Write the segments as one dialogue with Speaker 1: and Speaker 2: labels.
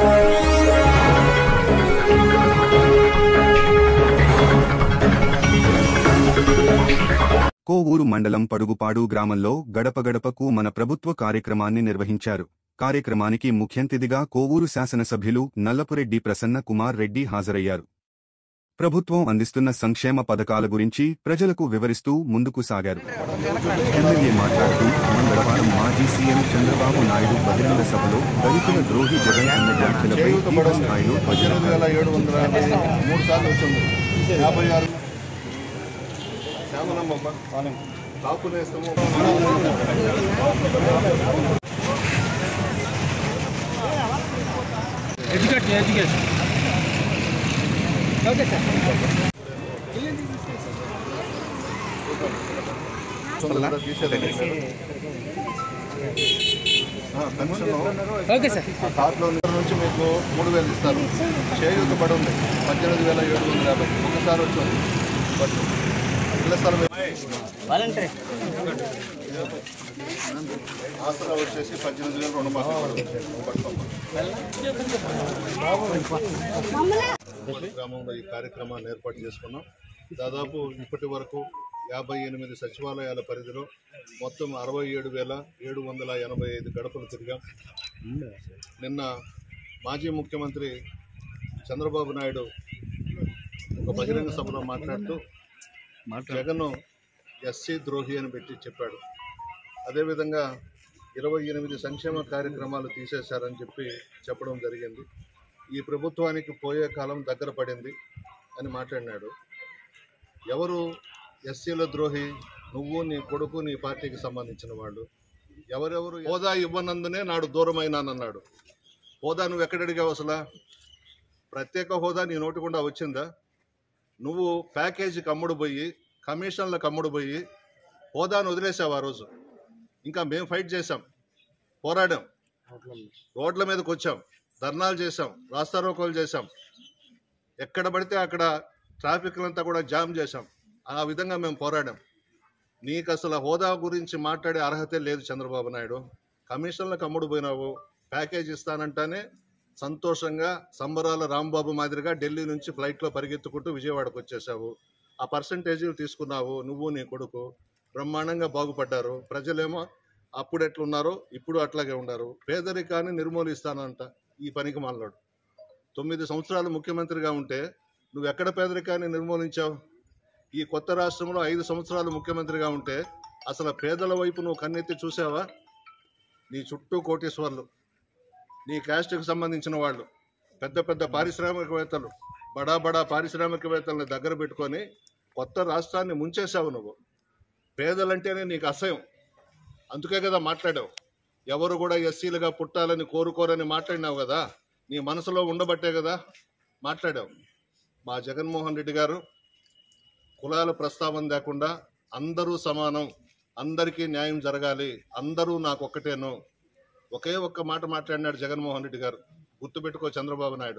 Speaker 1: కోవూరు మండలం పడుగుపాడు గ్రామంలో గడప గడపకు మన ప్రభుత్వ కార్యక్రమాన్ని నిర్వహించారు కార్యక్రమానికి ముఖ్యంతిథిగా కోవూరు శాసనసభ్యులు నల్లపురెడ్డి ప్రసన్న కుమార్ రెడ్డి హాజరయ్యారు ప్రభుత్వం అందిస్తున్న సంక్షేమ పథకాల గురించి ప్రజలకు వివరిస్తూ ముందుకు సాగారు ఎమ్మెల్యే మాట్లాడుతూ మంగళవారం మాజీ సీఎం చంద్రబాబు నాయుడు బహిరంగ సభలో దళితుల ద్రోహి జగన్ అన్న వ్యాఖ్యలపై తీవ్ర స్థాయిలో
Speaker 2: పద్దెనిమిది
Speaker 1: ధ్వజమెత్తారు
Speaker 2: వేల ఏడు వందల యాభై మూడు సార్లు వచ్చింది యాభై ఆరు శ్యామలమ్మ కాపు నేస్తము
Speaker 3: ఎడ్యుకేట్ ఎడ్యుకేషన్ ఓకే సార్
Speaker 2: కూడా తీసేదండి పెన్షన్
Speaker 3: ఓకే సార్
Speaker 2: ఆ కార్డులో నుంచి మీకు మూడు వేలు ఇస్తారు చేయూత పడి ఉంది పద్దెనిమిది వేల ఏడు వందల యాభై ఒకసారి వచ్చింది బట్ ఇళ్ళ స్థలం
Speaker 3: వాలంటీర్
Speaker 2: ఆసరా వచ్చేసి పద్దెనిమిది వేలు రెండు గ్రామంలో ఈ కార్యక్రమాన్ని ఏర్పాటు చేసుకున్నాం దాదాపు ఇప్పటి వరకు యాభై ఎనిమిది సచివాలయాల పరిధిలో మొత్తం అరవై ఏడు వేల ఏడు వందల ఎనభై ఐదు గడపలు తిరిగాం నిన్న మాజీ ముఖ్యమంత్రి చంద్రబాబు నాయుడు ఒక బహిరంగ సభలో మాట్లాడుతూ జగన్ ఎస్సీ ద్రోహి అని పెట్టి చెప్పాడు అదేవిధంగా ఇరవై ఎనిమిది సంక్షేమ కార్యక్రమాలు తీసేశారని చెప్పి చెప్పడం జరిగింది ఈ ప్రభుత్వానికి పోయే కాలం దగ్గర పడింది అని మాట్లాడినాడు ఎవరు ఎస్సీల ద్రోహి నువ్వు నీ కొడుకు నీ పార్టీకి సంబంధించిన వాళ్ళు ఎవరెవరు హోదా ఇవ్వనందునే నాడు దూరమైనానన్నాడు హోదా నువ్వు ఎక్కడ అడిగావు అసలు ప్రత్యేక హోదా నీ నోటి గుండా వచ్చిందా నువ్వు ప్యాకేజీకి అమ్ముడు పోయి కమిషన్లకు అమ్ముడు పోయి హోదాను వదిలేసావు ఆ రోజు ఇంకా మేము ఫైట్ చేశాం పోరాడాం రోడ్ల మీదకి వచ్చాం ధర్నాలు చేశాం రాస్తారోకోలు చేశాం ఎక్కడ పడితే అక్కడ ట్రాఫిక్లంతా కూడా జామ్ చేశాం ఆ విధంగా మేము పోరాడాం నీకు అసలు హోదా గురించి మాట్లాడే అర్హతే లేదు చంద్రబాబు నాయుడు కమిషన్లకు అమ్ముడు పోయినావు ప్యాకేజ్ ఇస్తానంటానే సంతోషంగా సంబరాల రాంబాబు మాదిరిగా ఢిల్లీ నుంచి ఫ్లైట్లో పరిగెత్తుకుంటూ విజయవాడకు వచ్చేసావు ఆ పర్సంటేజీలు తీసుకున్నావు నువ్వు నీ కొడుకు బ్రహ్మాండంగా బాగుపడ్డారు ప్రజలేమో అప్పుడు ఎట్లున్నారో ఇప్పుడు అట్లాగే ఉన్నారు పేదరికాన్ని నిర్మూలిస్తానంట ఈ పనికి మాలనాడు తొమ్మిది సంవత్సరాలు ముఖ్యమంత్రిగా ఉంటే నువ్వు ఎక్కడ పేదరికాన్ని నిర్మూలించావు ఈ కొత్త రాష్ట్రంలో ఐదు సంవత్సరాలు ముఖ్యమంత్రిగా ఉంటే అసలు పేదల వైపు నువ్వు కన్నెత్తి చూసావా నీ చుట్టూ కోటీశ్వర్లు నీ క్యాస్ట్కి సంబంధించిన వాళ్ళు పెద్ద పెద్ద పారిశ్రామికవేత్తలు బడా బడా పారిశ్రామికవేత్తలను దగ్గర పెట్టుకొని కొత్త రాష్ట్రాన్ని ముంచేశావు నువ్వు పేదలంటేనే నీకు అసహ్యం అందుకే కదా మాట్లాడావు ఎవరు కూడా ఎస్సీలుగా పుట్టాలని కోరుకోరని మాట్లాడినావు కదా నీ మనసులో ఉండబట్టే కదా మాట్లాడావు మా జగన్మోహన్ రెడ్డి గారు కులాల ప్రస్తావన లేకుండా అందరూ సమానం అందరికీ న్యాయం జరగాలి అందరూ నాకు ఒక్కటేను ఒకే ఒక్క మాట మాట్లాడినాడు జగన్మోహన్ రెడ్డి గారు గుర్తుపెట్టుకో చంద్రబాబు నాయుడు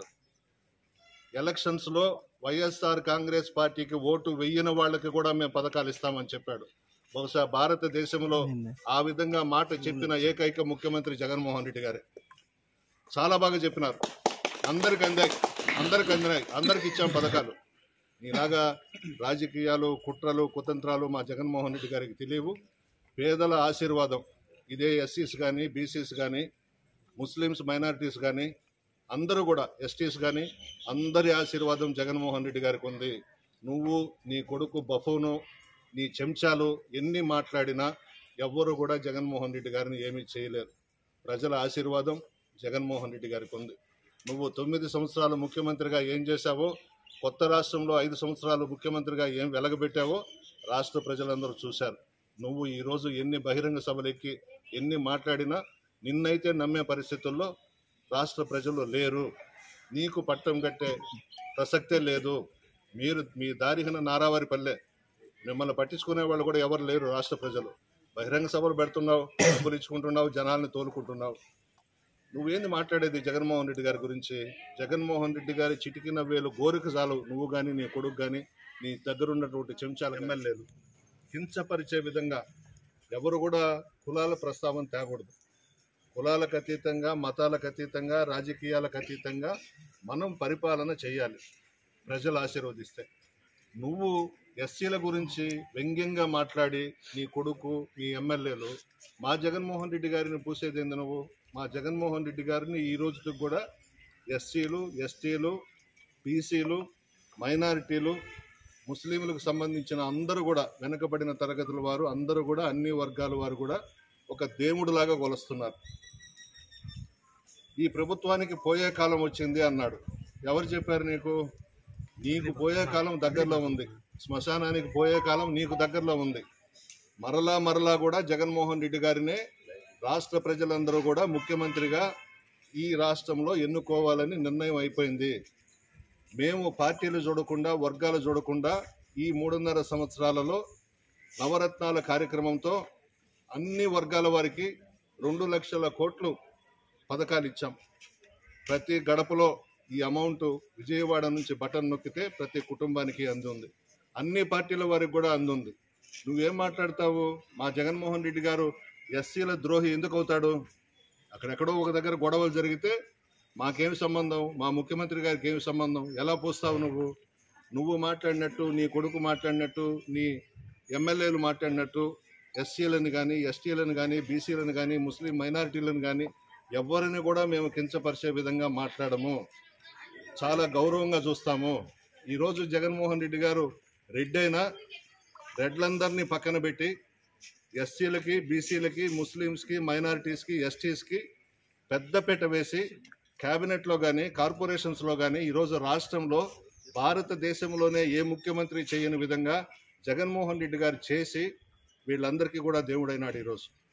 Speaker 2: ఎలక్షన్స్లో వైఎస్ఆర్ కాంగ్రెస్ పార్టీకి ఓటు వెయ్యని వాళ్ళకి కూడా మేము పథకాలు ఇస్తామని చెప్పాడు బహుశా భారతదేశంలో ఆ విధంగా మాట చెప్పిన ఏకైక ముఖ్యమంత్రి జగన్మోహన్ రెడ్డి గారే చాలా బాగా చెప్పినారు అందరికి అందాయి అందరికి అందినాయి అందరికి ఇచ్చాం పథకాలు ఇలాగా రాజకీయాలు కుట్రలు కుతంత్రాలు మా జగన్మోహన్ రెడ్డి గారికి తెలియవు పేదల ఆశీర్వాదం ఇదే ఎస్సీస్ కానీ బీసీస్ కానీ ముస్లిమ్స్ మైనారిటీస్ కానీ అందరూ కూడా ఎస్టీస్ కానీ అందరి ఆశీర్వాదం జగన్మోహన్ రెడ్డి గారికి ఉంది నువ్వు నీ కొడుకు బఫూను నీ చెంచాలు ఎన్ని మాట్లాడినా ఎవ్వరు కూడా జగన్మోహన్ రెడ్డి గారిని ఏమీ చేయలేరు ప్రజల ఆశీర్వాదం జగన్మోహన్ రెడ్డి గారికి ఉంది నువ్వు తొమ్మిది సంవత్సరాలు ముఖ్యమంత్రిగా ఏం చేశావో కొత్త రాష్ట్రంలో ఐదు సంవత్సరాలు ముఖ్యమంత్రిగా ఏం వెలగబెట్టావో రాష్ట్ర ప్రజలందరూ చూశారు నువ్వు ఈరోజు ఎన్ని బహిరంగ సభలు ఎక్కి ఎన్ని మాట్లాడినా నిన్నైతే నమ్మే పరిస్థితుల్లో రాష్ట్ర ప్రజలు లేరు నీకు పట్టం కట్టే ప్రసక్తే లేదు మీరు మీ దారిహన నారావారి పల్లె మిమ్మల్ని పట్టించుకునే వాళ్ళు కూడా ఎవరు లేరు రాష్ట్ర ప్రజలు బహిరంగ సభలు పెడుతున్నావు డబ్బులు ఇచ్చుకుంటున్నావు జనాల్ని తోలుకుంటున్నావు నువ్వేంది మాట్లాడేది జగన్మోహన్ రెడ్డి గారి గురించి జగన్మోహన్ రెడ్డి గారి చిటికిన వేలు గోరుకు చాలు నువ్వు కానీ నీ కొడుకు కానీ నీ దగ్గర ఉన్నటువంటి చెంచాల ఎమ్మెల్యేలు హింసపరిచే విధంగా ఎవరు కూడా కులాల ప్రస్తావన తేకూడదు కులాలకు అతీతంగా మతాలకు అతీతంగా రాజకీయాలకు అతీతంగా మనం పరిపాలన చేయాలి ప్రజలు ఆశీర్వదిస్తే నువ్వు ఎస్సీల గురించి వ్యంగ్యంగా మాట్లాడి నీ కొడుకు మీ ఎమ్మెల్యేలు మా జగన్మోహన్ రెడ్డి గారిని పూసేదేంది నువ్వు మా జగన్మోహన్ రెడ్డి గారిని ఈ రోజుకి కూడా ఎస్సీలు ఎస్టీలు బీసీలు మైనారిటీలు ముస్లింలకు సంబంధించిన అందరూ కూడా వెనుకబడిన తరగతుల వారు అందరూ కూడా అన్ని వర్గాల వారు కూడా ఒక దేవుడిలాగా కొలుస్తున్నారు ఈ ప్రభుత్వానికి పోయే కాలం వచ్చింది అన్నాడు ఎవరు చెప్పారు నీకు నీకు పోయే కాలం దగ్గరలో ఉంది శ్మశానానికి పోయే కాలం నీకు దగ్గరలో ఉంది మరలా మరలా కూడా జగన్మోహన్ రెడ్డి గారినే రాష్ట్ర ప్రజలందరూ కూడా ముఖ్యమంత్రిగా ఈ రాష్ట్రంలో ఎన్నుకోవాలని నిర్ణయం అయిపోయింది మేము పార్టీలు చూడకుండా వర్గాలు చూడకుండా ఈ మూడున్నర సంవత్సరాలలో నవరత్నాల కార్యక్రమంతో అన్ని వర్గాల వారికి రెండు లక్షల కోట్లు పథకాలు ఇచ్చాం ప్రతి గడపలో ఈ అమౌంట్ విజయవాడ నుంచి బటన్ నొక్కితే ప్రతి కుటుంబానికి అందుంది అన్ని పార్టీల వారికి కూడా అందుంది నువ్వేం మాట్లాడతావు మా జగన్మోహన్ రెడ్డి గారు ఎస్సీల ద్రోహి ఎందుకు అవుతాడు అక్కడెక్కడో ఒక దగ్గర గొడవలు జరిగితే మాకేం సంబంధం మా ముఖ్యమంత్రి గారికి ఏమి సంబంధం ఎలా పోస్తావు నువ్వు నువ్వు మాట్లాడినట్టు నీ కొడుకు మాట్లాడినట్టు నీ ఎమ్మెల్యేలు మాట్లాడినట్టు ఎస్సీలను కానీ ఎస్టీలను కానీ బీసీలను కానీ ముస్లిం మైనారిటీలను కానీ ఎవరిని కూడా మేము కించపరిచే విధంగా మాట్లాడము చాలా గౌరవంగా చూస్తాము ఈరోజు జగన్మోహన్ రెడ్డి గారు రెడ్డి అయినా రెడ్లందరినీ పక్కన పెట్టి ఎస్సీలకి బీసీలకి ముస్లిమ్స్కి మైనారిటీస్కి ఎస్టీస్కి పెద్దపీట వేసి క్యాబినెట్లో కానీ కార్పొరేషన్స్లో కానీ ఈరోజు రాష్ట్రంలో భారతదేశంలోనే ఏ ముఖ్యమంత్రి చేయని విధంగా జగన్మోహన్ రెడ్డి గారు చేసి వీళ్ళందరికీ కూడా దేవుడైనాడు ఈరోజు